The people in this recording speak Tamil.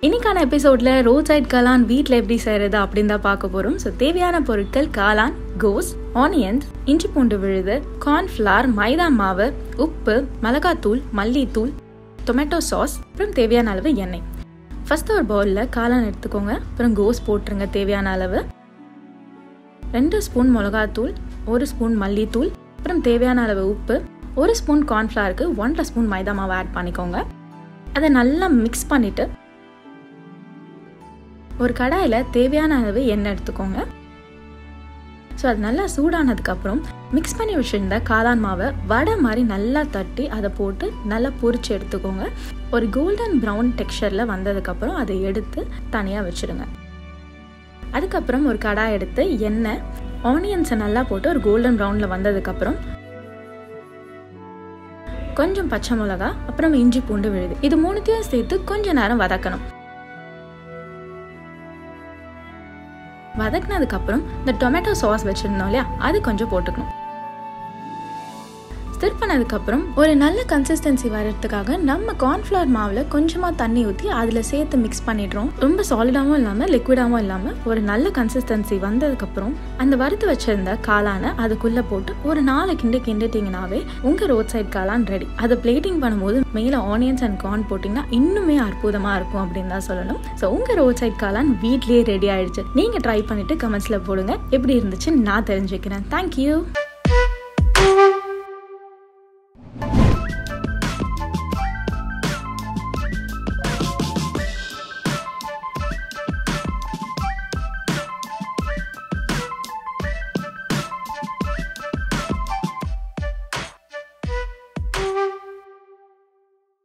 இன்னைக்கான எபிசோட்ல ரோட் சைட் காளான் வீட்டில் எப்படி செய்யறது அப்படின்னு தான் பார்க்க போறோம் ஸோ தேவையான பொருட்கள் காளான் கோஸ் ஆனியன்ஸ் இஞ்சி பூண்டு விழுது கார்ன்ஃப்ளவர் மைதா மாவு உப்பு மிளகாத்தூள் மல்லித்தூள் டொமேட்டோ சாஸ் அப்புறம் தேவையான அளவு எண்ணெய் ஃபர்ஸ்ட் ஒரு பவுலில் காளான் எடுத்துக்கோங்க அப்புறம் கோஸ் போட்டுருங்க தேவையான அளவு ரெண்டு ஸ்பூன் மிளகாத்தூள் ஒரு ஸ்பூன் மல்லித்தூள் அப்புறம் தேவையான அளவு உப்பு ஒரு ஸ்பூன் கார்ன்ஃப்ளவருக்கு ஒன்றரை ஸ்பூன் மைதா மாவு ஆட் பண்ணிக்கோங்க அதை நல்லா மிக்ஸ் பண்ணிவிட்டு ஒரு கடாயில் தேவையான அளவு எண்ணெய் எடுத்துக்கோங்க ஸோ அது நல்லா சூடானதுக்கப்புறம் மிக்ஸ் பண்ணி வச்சுருந்த காளான் மாவை வடை மாதிரி நல்லா தட்டி அதை போட்டு நல்லா பொரிச்சு எடுத்துக்கோங்க ஒரு கோல்டன் ப்ரௌன் டெக்ஸ்சரில் வந்ததுக்கப்புறம் அதை எடுத்து தனியாக வச்சுடுங்க அதுக்கப்புறம் ஒரு கடாய் எடுத்து எண்ணெய் ஆனியன்ஸை நல்லா போட்டு ஒரு கோல்டன் ப்ரௌனில் வந்ததுக்கப்புறம் கொஞ்சம் பச்சை மிளகா அப்புறம் இஞ்சி பூண்டு விழுது இது மூணுத்தையும் சேர்த்து கொஞ்ச நேரம் வதக்கணும் வதக்குனதுக்கப்புறம் இந்த டொமேட்டோ சாஸ் வச்சுருந்தோம் இல்லையா அது கொஞ்சம் போட்டுக்கணும் ஸ்டிர் பண்ணதுக்கப்புறம் ஒரு நல்ல கன்சிஸ்டன்சி வர்றதுக்காக நம்ம கார்ன்ஃப்ளவர் மாவில் கொஞ்சமாக தண்ணி ஊற்றி அதில் சேர்த்து மிக்ஸ் பண்ணிடுறோம் ரொம்ப சாலிடாகவும் இல்லாமல் லிக்விடாகவும் இல்லாமல் ஒரு நல்ல கன்சிஸ்டன்சி வந்ததுக்கப்புறம் அந்த வறுத்து வச்சிருந்த காளானை அதுக்குள்ளே போட்டு ஒரு நாலு கிண்டு கிண்டிட்டிங்கனாவே உங்கள் ரோட் சைட் காளான் ரெடி அதை பிளேட்டிங் பண்ணும்போது மேலே ஆனியன்ஸ் அண்ட் கார்ன் போட்டிங்கன்னா இன்னுமே அற்புதமாக இருக்கும் அப்படின்னு தான் சொல்லணும் ஸோ உங்கள் ரோட் சைட் காளான் வீட்லேயே ரெடி ஆயிடுச்சு நீங்கள் ட்ரை பண்ணிவிட்டு கமெண்ட்ஸில் போடுங்க எப்படி இருந்துச்சு நான் தெரிஞ்சுக்கிறேன் தேங்க்யூ